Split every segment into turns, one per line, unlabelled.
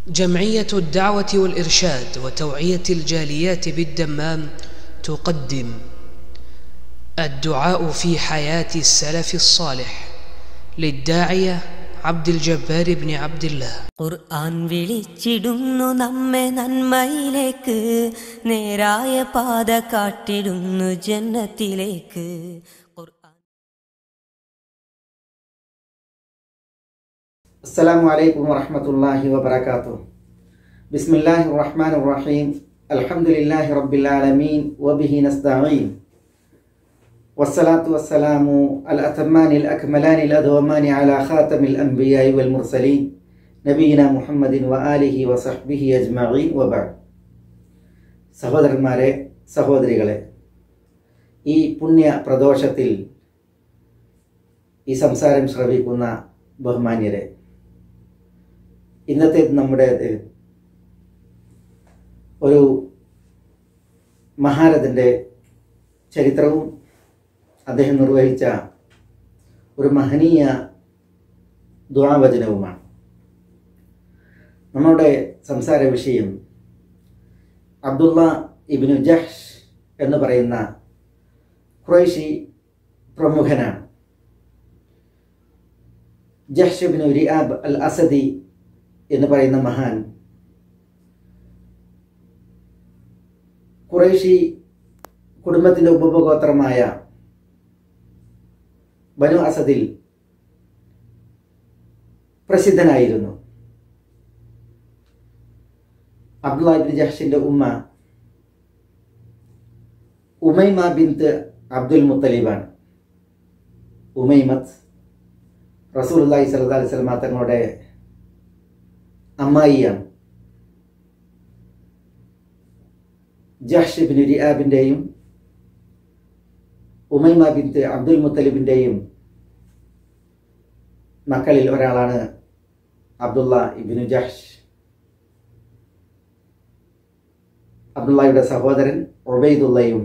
جمعية الدعوة والإرشاد وتوعية الجاليات بالدمام تقدم الدعاء في حياة السلف الصالح للداعية عبد الجبار بن عبد الله
ഖുർആൻ വിളിച്ചിടുന്നു നമ്മെ നന്മയിലേക്ക് നേരായ പാത കാട്ടിടുന്നു ജന്നത്തിലേക്ക് ഖുർആൻ
السلام عليكم ورحمة الله وبركاته بسم الله الرحمن الرحيم الحمد لله رب العالمين وبه نستعين والصلاة والسلام الأتمان الأكملان الأدومان على خاتم الأنبياء والمرسلين നബീന മുഹമ്മദിൻ വ ആലിഹി വസഹ്ബിഹി അജ്മഈൻ വബഅദ് സഹോദരന്മാരെ സഹോദരികളെ ഈ പുണ്യ പ്രദോഷത്തിൽ ഈ സംസാരം ശ്രവിക്കുന്ന ബഹുമാന്യരെ ഇന്നത്തെ നമ്മുടേത് ഒരു മഹാരഥൻ്റെ ചരിത്രവും അദ്ദേഹം നിർവഹിച്ച ഒരു മഹനീയ ദ്വാവചനവുമാണ് നമ്മുടെ സംസാര വിഷയം അബ്ദുള്ള ഇബിനു ജഹ്ഷ് എന്ന് പറയുന്ന ഖുറൈഷി പ്രമുഖനാണ് ജഹ്ഷ് ഇബിനു റിയാബ് അൽ അസദി എന്ന് പറയുന്ന മഹാൻ ഖുറൈഷി കുടുംബത്തിൻ്റെ ഉപഭോഗോത്രമായ ബനു അസദിൽ പ്രസിദ്ധനായിരുന്നു അബ്ദുള്ള ഇബ്നു ജഹ്ഷിന്റെ ഉമ്മ ഉമൈമ ബിന്ത് അബ്ദുൽ മുത്തലിബാണ് ഉമൈമത്ത് റസൂലുള്ളാഹി സ്വല്ലല്ലാഹി അലൈഹി വസല്ലമ തങ്ങളുടെ അമ്മായിയാണ് ജഹ്ഷ് ബിൻ റിയാബിൻ്റെയും ഉമൈമ ബിന്ത് അബ്ദുൽ മുത്തലിബിൻ്റെയും മക്കളിൽ ഒരാളാണ് അബ്ദുള്ള ഇബിനു ജഹ്ഷ് അബ്ദുള്ളയുടെ സഹോദരൻ ഒബൈദുള്ളയും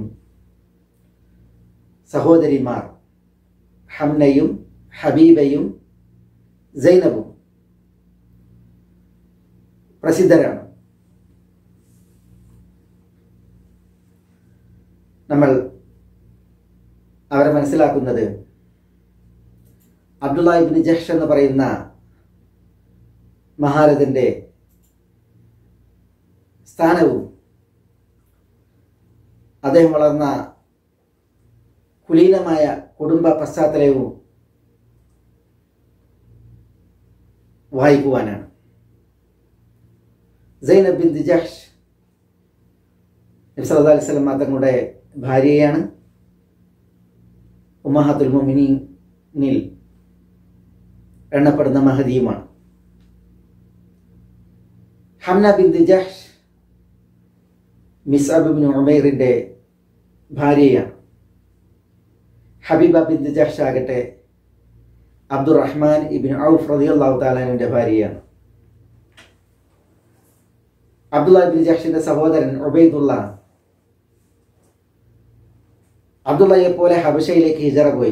സഹോദരിമാർ ഹംനയും ഹബീബയും സൈനബും പ്രസിദ്ധരാണ് നമ്മൾ അവരെ മനസ്സിലാക്കുന്നത് അബ്ദുള്ള ഇബിൻ ജഹ്ഷ് എന്ന് പറയുന്ന മഹാരഥന്റെ സ്ഥാനവും അദ്ദേഹം വളർന്ന കുലീനമായ കുടുംബ പശ്ചാത്തലവും വായിക്കുവാനാണ് സൈനബ് ബിൻ ദിജാഷ് നബ്സല്ലാ അലൈഹി സ്വലം തങ്ങളുടെ ഭാര്യയാണ് ഉമ്മഹാത്തുൽ മൊമിനിൽ എണ്ണപ്പെടുന്ന മഹദിയുമാണ് ഹംന ബിൻ ദിജാഷ് മിസ്അബ് ബിൻ ഉമൈറിൻ്റെ ഭാര്യയാണ് ഹബീബ ബിൻ ദിജാഷ് ആകട്ടെ അബ്ദുറഹ്മാൻ ഇബിൻ ഔഫ് റളിയല്ലാഹു താലാനുവിൻ്റെ ഭാര്യയാണ് അബ്ദുള്ള ബിൻ ജഹ്ഷിന്റെ സഹോദരൻ ഉബൈദുള്ള അബ്ദുള്ളയെ പോലെ ഹബഷയിലേക്ക് ഹിജറ പോയി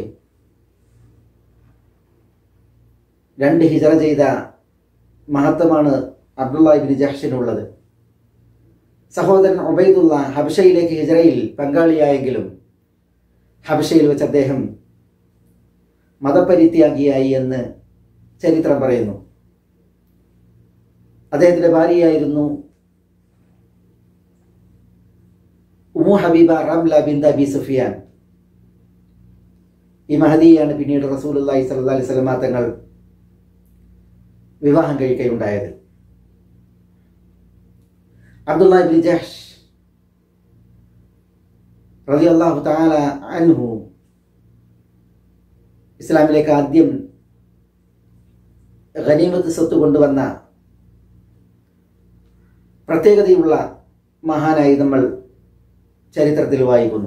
രണ്ട് ഹിജറ ചെയ്ത മഹത്വമാണ് അബ്ദുള്ള ബിൻ ജഹ്ഷിനുള്ളത് സഹോദരൻ ഉബൈദുള്ള ഹബഷയിലേക്ക് ഹിജറയിൽ പങ്കാളിയായെങ്കിലും ഹബഷയിൽ വെച്ച് അദ്ദേഹം മതപരിത്യാഗിയായി എന്ന് ചരിത്രം പറയുന്നു അദ്ദേഹത്തിൻ്റെ ഭാര്യയായിരുന്നു ഉമു ഹബീബ റംല ബിന്ദ ബി സുഫിയാൻ ഈ മഹദിയാണ് പിന്നീട് റസൂൽ അള്ളാഹി സല്ലാ അലൈഹി സ്വലമാ തങ്ങൾ വിവാഹം കഴിക്കുകയുണ്ടായത് അബ്ദുള്ള ബിൻ ജഹ്ഷ് റളിയല്ലാഹു തആല അൻഹു ഇസ്ലാമിലേക്ക് ആദ്യം ഖനീമത്ത് സ്വത്ത് കൊണ്ടുവന്ന പ്രത്യേകതയുള്ള മഹാനായി നമ്മൾ ചരിത്രത്തിൽ വായിക്കുന്നു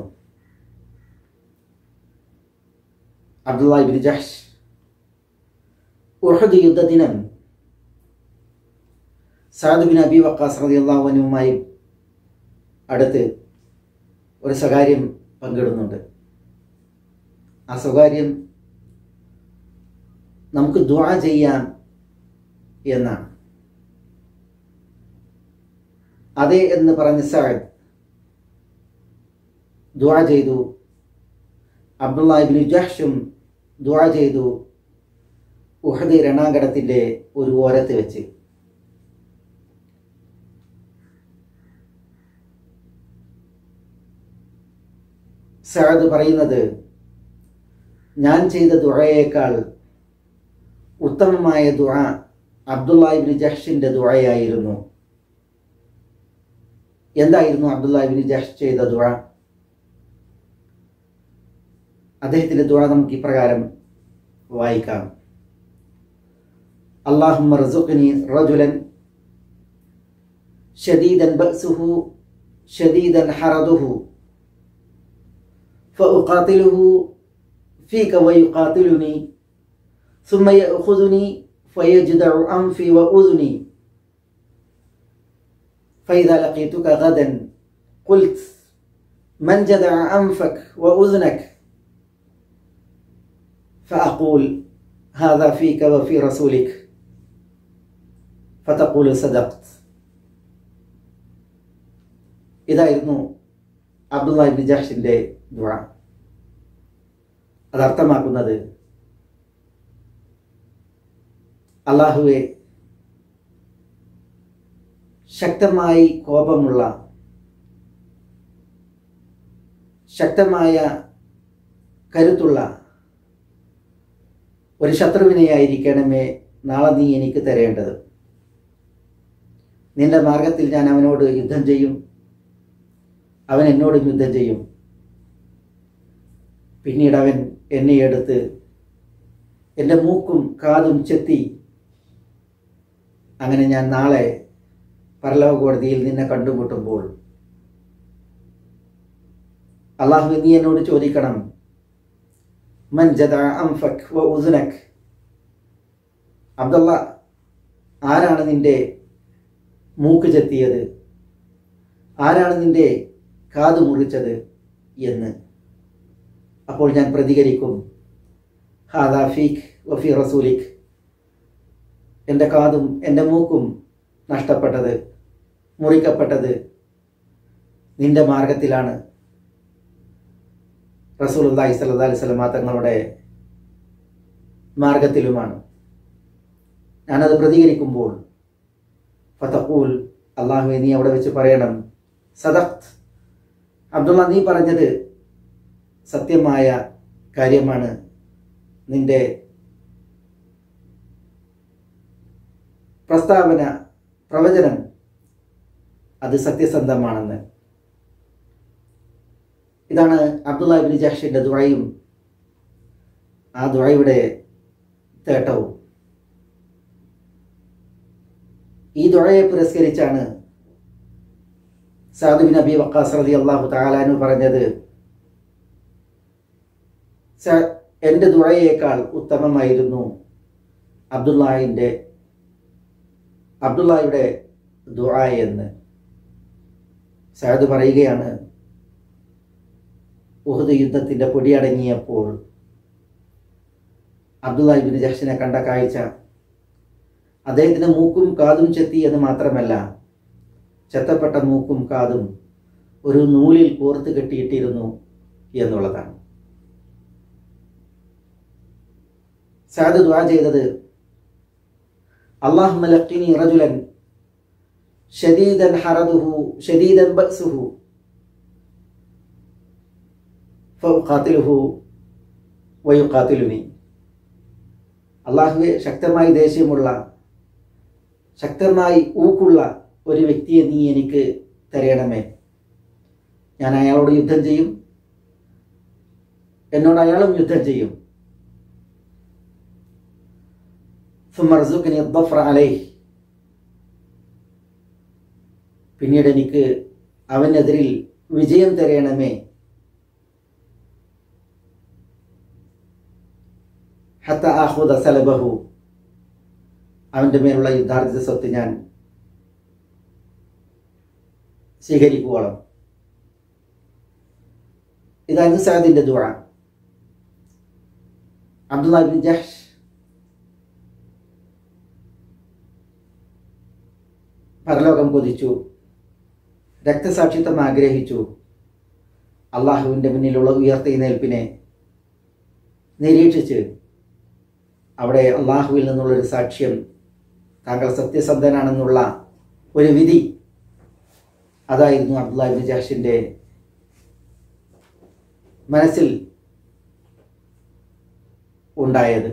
അബ്ദുള്ള ബിൻ ജഹ്ഷ് ഉഹദ് യുദ്ധദിനം സാദ് ബിൻ അബി വക്കാസ് റളിയല്ലാഹു അൻഹുമായി അടുത്ത് ഒരു സ്വകാര്യം പങ്കിടുന്നുണ്ട് ആ സ്വകാര്യം നമുക്ക് ദ്വാ ചെയ്യാം എന്നാണ് അതെ എന്ന് പറഞ്ഞ സഅദ് ദുആ ചെയ്തു അബ്ദുല്ലാഹിബിൻ ജഹ്ഷും ദുആ ചെയ്തു ഉഹദ് രണാങ്കണത്തിൻ്റെ ഒരു ഓരത്ത് വെച്ച് സഅദ് പറയുന്നത് ഞാൻ ചെയ്ത ദുആയേക്കാൾ ഉത്തമമായ ദുആ അബ്ദുല്ലാഹിബിൻ ജഹ്ഷിന്റെ ദുആയായിരുന്നു എന്തായിരുന്നു അബ്ദുല്ലാഹിബിൻ ജഹ്ഷ് ചെയ്ത ദുആ അദ്ദേഹത്തിന്റെ ദുആ നമുക്ക് ഇപ്രകാരം വായിക്കാം اللهم ارزقني رجلا شديدا بأسه شديدا حرضه فأقاتله فيك ويقاتلني ثم يأخذني فيجدع أنفي وأذني فإذا لقيتك غدا قلت من جدع أنفك وأذنك فأقول هذا فيك وفي رسولك ഫതഖൂലു സദഖ്ത് ഇതായിരുന്നു അബ്ദുല്ലാഹിബിൻ ജഹ്ഷിന്റെ ദുആ അതർത്ഥമാക്കുന്നത് അള്ളാഹുവെ ശക്തമായി കോപമുള്ള ശക്തമായ കരുത്തുള്ള ഒരു ശത്രുവിനെയായിരിക്കണമേ നാളെ നീ എനിക്ക് തരേണ്ടത് നിന്റെ മാർഗത്തിൽ ഞാൻ അവനോട് യുദ്ധം ചെയ്യും അവൻ എന്നോടും യുദ്ധം ചെയ്യും പിന്നീട് അവൻ എന്നെ എടുത്ത് എൻ്റെ മൂക്കും കാതും ചെത്തി അങ്ങനെ ഞാൻ നാളെ പരലോക കോടതിയിൽ നിന്നെ കണ്ടുമുട്ടുമ്പോൾ അള്ളാഹു നീ എന്നോട് ചോദിക്കണം മൻ ജദ അംഫക് വ ഉസുനക് അബ്ദുള്ള ആരാണ് നിന്റെ മൂക്ക് ചെത്തിയത് ആരാണ് നിന്റെ കാത് മുറിച്ചത് എന്ന് അപ്പോൾ ഞാൻ പ്രതികരിക്കും ഹാദാ ഫീഖ് വഫി റസൂലിഖ് എൻ്റെ കാതും എൻ്റെ മൂക്കും നഷ്ടപ്പെട്ടത് മുറിക്കപ്പെട്ടത് നിന്റെ മാർഗത്തിലാണ് റസൂലുല്ലാഹി സല്ലല്ലാഹി അലൈഹി വസല്ലമ തങ്ങളുടെ മാർഗത്തിലുമാണ് ഞാനത് പ്രതികരിക്കുമ്പോൾ ഫതഖൂൽ അള്ളാഹുവെ നീ അവിടെ വെച്ച് പറയണം സദഖ്ത് അബ്ദുള്ള നീ പറഞ്ഞത് സത്യമായ കാര്യമാണ് നിന്റെ പ്രസ്താവന പ്രവചനം അത് സത്യസന്ധമാണെന്ന് ഇതാണ് അബ്ദുള്ള ഇബിൻ ജാഷിന്റെ ദുഴയും ആ ദുഴയുടെ തേട്ടവും ഈ ദുഴയെ പുരസ്കരിച്ചാണ് സാദുബിൻ അബി വക്കാസ് റതി അള്ളാഹു താലാനു പറഞ്ഞത് "സ- എൻ്റെ ദുഴയേക്കാൾ ഉത്തമമായിരുന്നു അബ്ദുല്ലാഹിൻ്റെ അബ്ദുല്ലായുടെ ദുആ എന്ന് സാദ് പറയുകയാണ് ഉഹദ് യുദ്ധത്തിൻ്റെ പൊടിയടങ്ങിയപ്പോൾ അബ്ദുല്ലാഹിബിൻ ജഹ്ഷിനെ കണ്ട കാഴ്ച അദ്ദേഹത്തിന് മൂക്കും കാതും ചെത്തി എന്ന് മാത്രമല്ല ചെത്തപ്പെട്ട മൂക്കും കാതും ഒരു നൂലിൽ കോർത്ത് കെട്ടിയിട്ടിരുന്നു എന്നുള്ളതാണ് സാദ് ദ്വാ ചെയ്തത് അള്ളാഹു മലക്കിനി റജുലൻ ഷദീദൻ ഹറദുഹു ഷദീദൻ ബഅ്സുഹു ഫഖാത്തിലുഹു വയുഖാത്തിലുനി അള്ളാഹുവെ ശക്തമായി ദേഷ്യമുള്ള ശക്തമായി ഊക്കുള്ള ഒരു വ്യക്തിയെ നീ എനിക്ക് തരയണമേ ഞാൻ അയാളോട് യുദ്ധം ചെയ്യും എന്നോട് അയാളും യുദ്ധം ചെയ്യും ثم ارزقني الظفر عليه പിന്നീട് എനിക്ക് അവനെതിരിൽ വിജയം തരയണമേ ഹത്ത ആഹുദ സലബഹു അവൻ്റെ മേലുള്ള യുദ്ധാർജിത സ്വത്ത് ഞാൻ സ്വീകരിക്കുവോളം ഇതായിരുന്നു സാദിന്റെ ദുആ അബ്ദുല്ലാ ബിൻ ജഹ്ഷ് പരലോകം കൊതിച്ചു രക്തസാക്ഷിത്വം ആഗ്രഹിച്ചു അള്ളാഹുവിൻ്റെ മുന്നിലുള്ള ഉയർത്തെഴുന്നേൽപ്പിനെ നിരീക്ഷിച്ച് അവിടെ അള്ളാഹുവിൽ നിന്നുള്ളൊരു സാക്ഷ്യം താങ്കൾ സത്യസന്ധനാണെന്നുള്ള ഒരു വിധി അതായിരുന്നു അബ്ദുല്ലാഹിബിൻ ജാഷിൻ്റെ മനസ്സിൽ ഉണ്ടായത്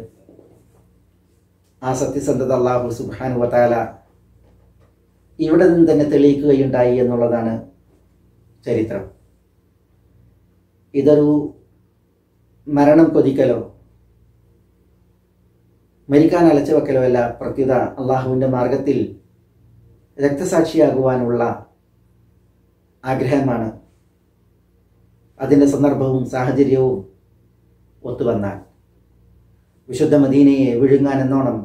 ആ സത്യസന്ധത അള്ളാഹു സുബാനു വതാല ഇവിടെ നിന്ന് തന്നെ തെളിയിക്കുകയുണ്ടായി എന്നുള്ളതാണ് ചരിത്രം ഇതൊരു മരണം കൊതിക്കലോ മരിക്കാൻ അലച്ചു വെക്കലോ അല്ല പ്രത്യുത അള്ളാഹുവിൻ്റെ മാർഗത്തിൽ രക്തസാക്ഷിയാകുവാനുള്ള ആഗ്രഹമാണ് അതിൻ്റെ സന്ദർഭവും സാഹചര്യവും ഒത്തുവന്നാൽ വിശുദ്ധ മദീനയെ വിഴുങ്ങാൻ എന്നോണം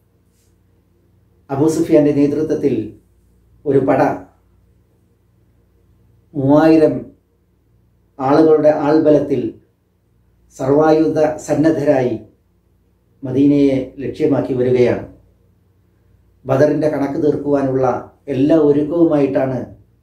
അബൂ സുഫിയാന്റെ നേതൃത്വത്തിൽ ഒരു പട മൂവായിരം ആളുകളുടെ ആൾബലത്തിൽ സർവായുധ സന്നദ്ധരായി മദീനയെ ലക്ഷ്യമാക്കി വരികയാണ് ബദറിൻ്റെ കണക്ക് തീർക്കുവാനുള്ള എല്ലാ ഒരുക്കവുമായിട്ടാണ്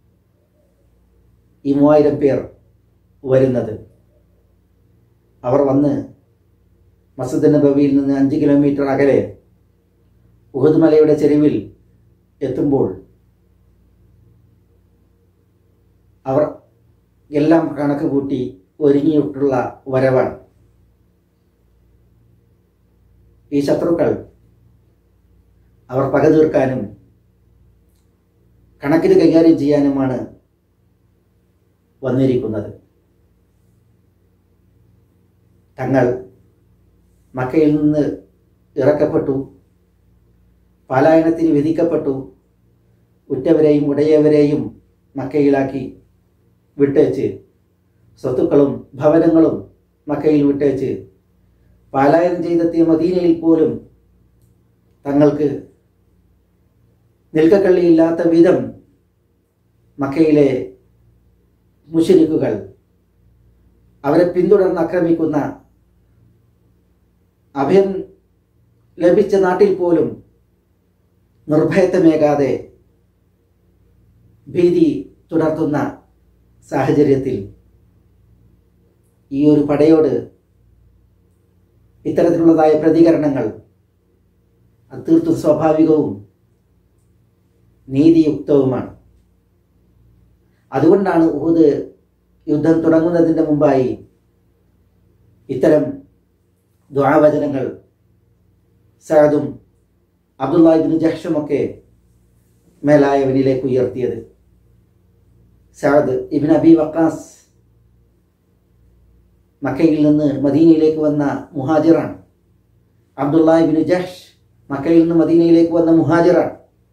ഈ മൂവായിരം പേർ വരുന്നത് അവർ വന്ന് മസദ് നബവിയിൽ നിന്ന് അഞ്ച് കിലോമീറ്റർ അകലെ ഉഹദ് മലയുടെ ചെരുവിൽ എത്തുമ്പോൾ അവർ എല്ലാം കണക്ക് കൂട്ടി ഒരുങ്ങിയിട്ടുള്ള വരവാണ് ഈ ശത്രുക്കൾ അവർ പക തീർക്കാനും കണക്കിന് കൈകാര്യം ചെയ്യാനുമാണ് വന്നിരിക്കുന്നത് തങ്ങൾ മക്കയിൽ നിന്ന് ഇറക്കപ്പെട്ടു പലായനത്തിന് വിധിക്കപ്പെട്ടു ഉറ്റവരെയും ഉടയവരെയും മക്കയിലാക്കി വിട്ടേച്ച് സ്വത്തുക്കളും ഭവനങ്ങളും മക്കയിൽ വിട്ടേച്ച് പാലായനം ചെയ്തെത്തിയ മദീനയിൽ പോലും തങ്ങൾക്ക് നിൽക്കക്കള്ളിയില്ലാത്ത വിധം മക്കയിലെ മുഷരിക്കുകൾ അവരെ പിന്തുടർന്ന് ആക്രമിക്കുന്ന അഭയം ലഭിച്ച നാട്ടിൽ പോലും നിർഭയത്വമേകാതെ ഭീതി തുടർത്തുന്ന സാഹചര്യത്തിൽ ഈ ഒരു പടയോട് ഇത്തരത്തിലുള്ളതായ പ്രതികരണങ്ങൾ അത് തീർത്തും സ്വാഭാവികവും നീതിയുക്തവുമാണ് അതുകൊണ്ടാണ് ഊത് യുദ്ധം തുടങ്ങുന്നതിൻ്റെ മുമ്പായി ഇത്തരം ദ്വാവചനങ്ങൾ സഅദും അബ്ദുല്ലാഹിബിൻ ജഹ്ഷുമൊക്കെ മേലായവനിലേക്ക് ഉയർത്തിയത് സഅദ് ഇബിൻ അബി വക്കാസ് മക്കയിൽ നിന്ന് മദീനയിലേക്ക് വന്ന മുഹാജിറാണ് അബ്ദുല്ലാഹിബിൻ ജഹ്ഷ് മക്കയിൽ നിന്ന് മദീനയിലേക്ക് വന്ന മുഹാജിറാണ്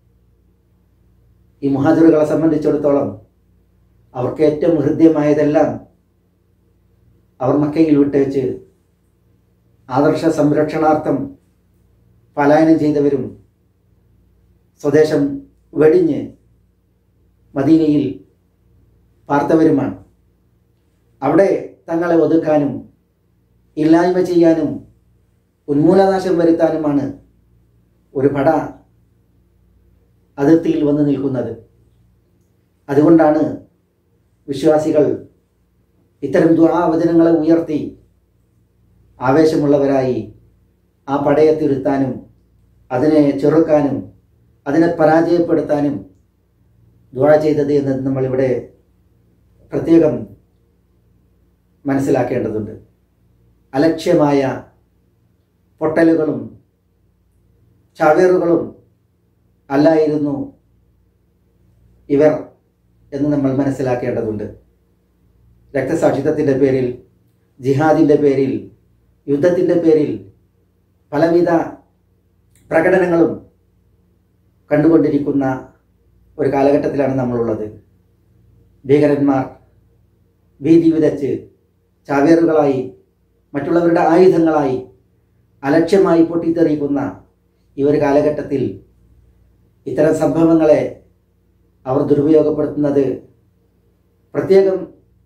ഈ മുഹാജിറുകളെ സംബന്ധിച്ചിടത്തോളം അവർക്ക് ഏറ്റവും ഹൃദ്യമായതെല്ലാം അവർ മക്കയിൽ വിട്ടേച്ച് ആദർശ സംരക്ഷണാർത്ഥം പലായനം ചെയ്തവരും സ്വദേശം വെടിഞ്ഞ് മദീനയിൽ പാർത്തവരുമാണ് അവിടെ തങ്ങളെ ഒതുക്കാനും ഇല്ലായ്മ ചെയ്യാനും ഉന്മൂലനാശം വരുത്താനുമാണ് ഒരു പട അതിർത്തിയിൽ വന്ന് നിൽക്കുന്നത് അതുകൊണ്ടാണ് വിശ്വാസികൾ ഇത്തരം ദുരാവചനങ്ങളെ ഉയർത്തി ആവേശമുള്ളവരായി ആ പടയെ തിരുത്താനും അതിനെ ചെറുക്കാനും അതിനെ പരാജയപ്പെടുത്താനും ദുഴ ചെയ്തത് എന്ന് നമ്മളിവിടെ പ്രത്യേകം മനസ്സിലാക്കേണ്ടതുണ്ട് അലക്ഷ്യമായ പൊട്ടലുകളും ചാവേറുകളും അല്ലായിരുന്നു ഇവർ എന്ന് നമ്മൾ മനസ്സിലാക്കേണ്ടതുണ്ട് രക്തസാക്ഷിത്വത്തിൻ്റെ പേരിൽ ജിഹാദിൻ്റെ പേരിൽ യുദ്ധത്തിൻ്റെ പേരിൽ പലവിധ പ്രകടനങ്ങളും കണ്ടുകൊണ്ടിരിക്കുന്ന ഒരു കാലഘട്ടത്തിലാണ് നമ്മളുള്ളത് ഭീകരന്മാർ ഭീതി വിതച്ച് ചാവേറുകളായി മറ്റുള്ളവരുടെ ആയുധങ്ങളായി അലക്ഷ്യമായി പൊട്ടിത്തെറിയിക്കുന്ന ഈ ഒരു കാലഘട്ടത്തിൽ ഇത്തരം സംഭവങ്ങളെ അവർ ദുരുപയോഗപ്പെടുത്തുന്നത് പ്രത്യേകം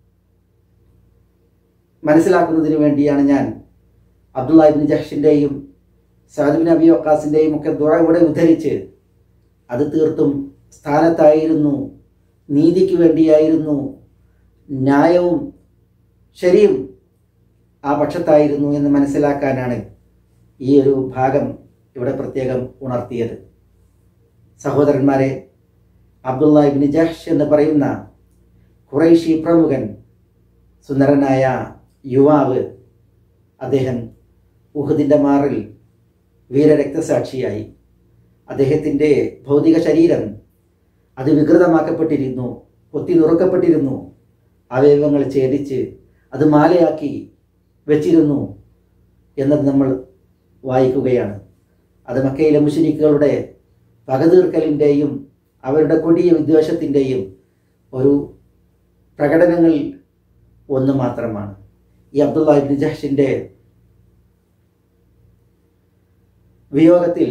മനസ്സിലാക്കുന്നതിന് വേണ്ടിയാണ് ഞാൻ അബ്ദുല്ലാഹിബിൻ ജഹ്ഷിൻ്റെയും സാദുബിൻ അബി വക്കാസിൻ്റെയും ഒക്കെ ദുഴ ഇവിടെ ഉദ്ധരിച്ച് അത് തീർത്തും സ്ഥാനത്തായിരുന്നു നീതിക്ക് വേണ്ടിയായിരുന്നു ന്യായവും ശരിയും ആ പക്ഷത്തായിരുന്നു എന്ന് മനസ്സിലാക്കാനാണ് ഈ ഒരു ഭാഗം ഇവിടെ പ്രത്യേകം ഉണർത്തിയത് സഹോദരന്മാരെ അബ്ദുള്ള ഇബ്നു ജഹ്ഷ് എന്ന് പറയുന്ന ഖുറൈശി പ്രമുഖൻ സുന്ദരനായ യുവാവ് അദ്ദേഹം ഉഹദിൻ്റെ മാറിൽ വീരരക്തസാക്ഷിയായി അദ്ദേഹത്തിൻ്റെ ഭൗതിക ശരീരം അത് വികൃതമാക്കപ്പെട്ടിരുന്നു കൊത്തി നുറുക്കപ്പെട്ടിരുന്നു അവയവങ്ങൾ ഛേദിച്ച് അത് മാലയാക്കി വെച്ചിരുന്നു എന്നത് നമ്മൾ വായിക്കുകയാണ് അത് മക്കയിലെ മുഷരിക്കുകളുടെ പകതീർക്കലിൻ്റെയും അവരുടെ കൊടിയ വിദ്വേഷത്തിൻ്റെയും ഒരു പ്രകടനങ്ങളിൽ ഒന്ന് മാത്രമാണ് ഈ അബ്ദുള്ള ഇബ്നു ജഹ്ഷിൻ്റെ വിയോഗത്തിൽ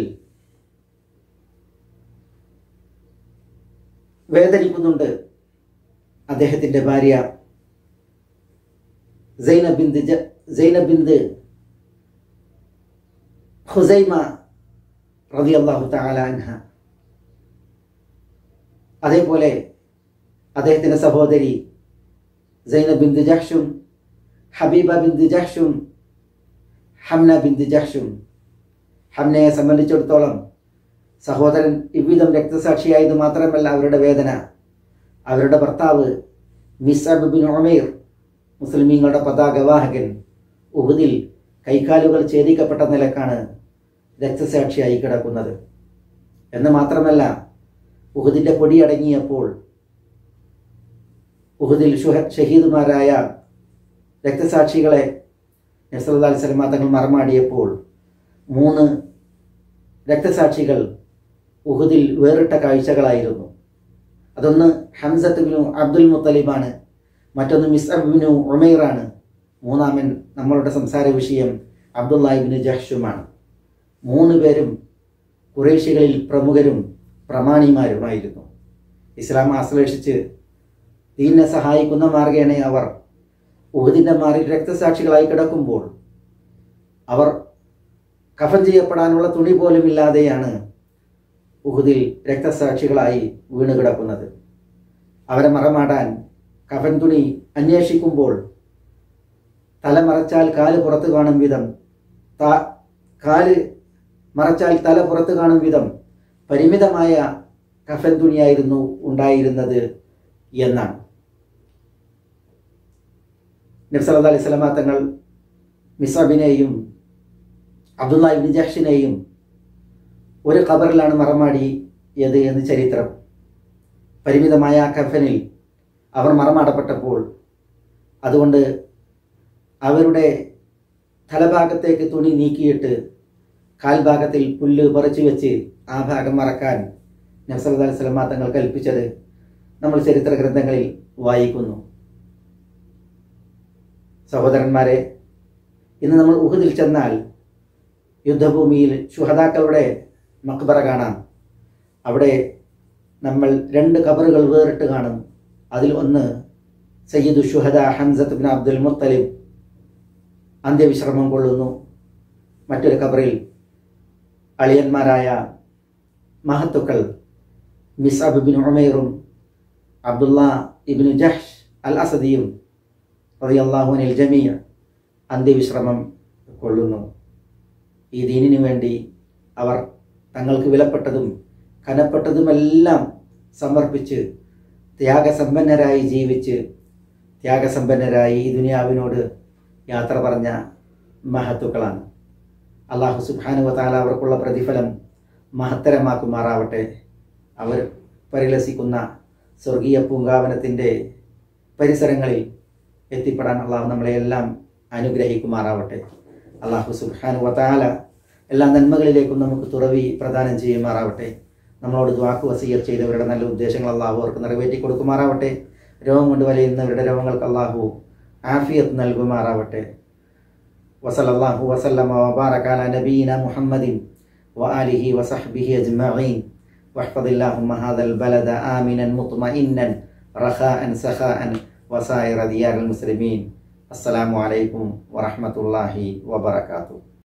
വേദനിക്കുന്നുണ്ട് അദ്ദേഹത്തിൻ്റെ ഭാര്യ സൈനബിന്ദ് ജ സൈനബിന്ദ് ഹുസൈമ റളിയല്ലാഹു തആല അൻഹ അതേപോലെ അദ്ദേഹത്തിൻ്റെ സഹോദരി സൈനബ് ബിന്ദ് ജഹ്ഷും ഹബീബ ബിന്ദ് ജഹ്ഷും ഹംന ബിന്ദ് ജഹ്ഷും ഹംനയെ സംബന്ധിച്ചിടത്തോളം സഹോദരൻ ഇவ்விധം രക്തസാക്ഷിയായത് മാത്രമല്ല അവരുടെ വേദന അവരുടെ ഭർത്താവ് മിസബ് ബിൻ ഉമൈർ മുസ്ലിമീങ്ങളുടെ പതാകവാഹകൻ ഉഹുദിൽ കൈക്കാലുകൾ ഛേദിക്കപ്പെട്ട നിലക്കാണ് രക്തസാക്ഷിയായി കിടക്കുന്നത് എന്ന് മാത്രമല്ല ഉഹുദിൻ്റെ പൊടി അടങ്ങിയപ്പോൾ ഉഹുദിൽ ഷുഹ ഷഹീദുമാരായ രക്തസാക്ഷികളെ നസറുല്ലാ അലൈഹി സ്വലമ തങ്ങൾ മറമാടിയപ്പോൾ മൂന്ന് രക്തസാക്ഷികൾ ഉഹുദിൽ വേറിട്ട കാഴ്ചകളായിരുന്നു അതൊന്ന് ഹംസത്ത് ബിനു അബ്ദുൽ മുത്തലിബാണ് മറ്റൊന്ന് മിസ്അബ് ബിനു ഉമൈറാണ് മൂന്നാമൻ നമ്മളുടെ സംസാര വിഷയം അബ്ദുല്ലാഹിബിന് ജഹ്ഷുമാണ് മൂന്ന് പേരും കുറേശികളിൽ പ്രമുഖരും പ്രമാണിമാരുമായിരുന്നു ഇസ്ലാം ആശ്ലേഷിച്ച് ദീനെ സഹായിക്കുന്ന മാർഗേണ അവർ ഉഹദിൻ്റെ മാറിൽ രക്തസാക്ഷികളായി കിടക്കുമ്പോൾ അവർ കഫൻ ചെയ്യപ്പെടാനുള്ള തുണി പോലും ഇല്ലാതെയാണ് ഉഹുദിൽ രക്തസാക്ഷികളായി വീണ് കിടക്കുന്നത് അവരെ മറമാടാൻ കഫൻ തുണി അന്വേഷിക്കുമ്പോൾ തല മറച്ചാൽ കാല് പുറത്ത് കാണും വിധം താ കാല് മറച്ചാൽ തല പുറത്ത് കാണും വിധം പരിമിതമായ കഫൻ തുണിയായിരുന്നു ഉണ്ടായിരുന്നത് എന്നാണ് നബ്സല അലൈഹി സ്വലമ തങ്ങൾ മിസബിനെയും അബ്ദുള്ള ഇബ്നു ജഹ്ഷിനെയും ഒരു ഖബറിലാണ് മറമാടിയത് എന്ന് ചരിത്രം പരിമിതമായ ആ കഫനിൽ അവർ മറമാടപ്പെട്ടപ്പോൾ അതുകൊണ്ട് അവരുടെ തലഭാഗത്തേക്ക് തുണി നീക്കിയിട്ട് കാൽഭാഗത്തിൽ പുല്ല് പറിച്ചു വെച്ച് ആ ഭാഗം മറക്കാൻ നബ്സല്ലാ അലൈഹി സ്വലമ തങ്ങൾ കൽപ്പിച്ചത് നമ്മൾ ചരിത്ര ഗ്രന്ഥങ്ങളിൽ വായിക്കുന്നു സഹോദരന്മാരെ ഇന്ന് നമ്മൾ ഉഹുദിൽ ചെന്നാൽ യുദ്ധഭൂമിയിൽ ശുഹതാക്കളുടെ മക്ബറ കാണാം അവിടെ നമ്മൾ രണ്ട് കബറുകൾ വേറിട്ട് കാണും അതിൽ ഒന്ന് സയ്യിദു ഷുഹദ ഹംസത്ത് ബിൻ അബ്ദുൽ മുത്തലിബ് അന്ത്യവിശ്രമം കൊള്ളുന്നു മറ്റൊരു കബറിൽ അളിയന്മാരായ മഹത്തുക്കൾ മിസ്അബ് ബിൻ ഉമൈറും അബ്ദുള്ള ഇബിനു ജഹ്ഷ് അൽ അസദിയും റളിയല്ലാഹുനിൽ ജമീയ അന്ത്യവിശ്രമം കൊള്ളുന്നു ഈ ദീനിനു വേണ്ടി അവർ തങ്ങൾക്ക് വിലപ്പെട്ടതും കനപ്പെട്ടതുമെല്ലാം സമർപ്പിച്ച് ത്യാഗസമ്പന്നരായി ജീവിച്ച് ത്യാഗസമ്പന്നരായി ഈ ദുനിയാവിനോട് യാത്ര പറഞ്ഞ മഹത്തുക്കളാണ് അള്ളാഹു സുബാനുവതാല അവർക്കുള്ള പ്രതിഫലം മഹത്തരമാക്കുമാറാവട്ടെ അവർ പരിലസിക്കുന്ന സ്വർഗീയ പൂങ്കാവനത്തിൻ്റെ പരിസരങ്ങളിൽ എത്തിപ്പെടാൻ അള്ളാഹു നമ്മളെയെല്ലാം അനുഗ്രഹിക്കുമാറാവട്ടെ അള്ളാഹു സുബാനുവതാല എല്ലാ നന്മകളിലേക്കും നമുക്ക് തുറവി പ്രദാനം ചെയ്യുമാറാവട്ടെ നമ്മളോട് ദ്വാക്ക് വസീയർ ചെയ്തവരുടെ നല്ല ഉദ്ദേശങ്ങൾ അള്ളാഹു അവർക്ക് നിറവേറ്റി കൊടുക്കുമാറാവട്ടെ രോഗം കൊണ്ട് വലയുന്നവരുടെ രോഗങ്ങൾക്ക് അള്ളാഹു ആഫിയത്ത് നൽകുമാറാവട്ടെ വസലല്ലാഹു വസല്ലമ വബാറക അലാ നബീന മുഹമ്മദിൻ وآله وصحبه أجمعين واحفظ اللهم هذا البلد آمنا مطمئنا رخاء سخاء وسائر ديار المسلمين السلام عليكم ورحمة الله وبركاته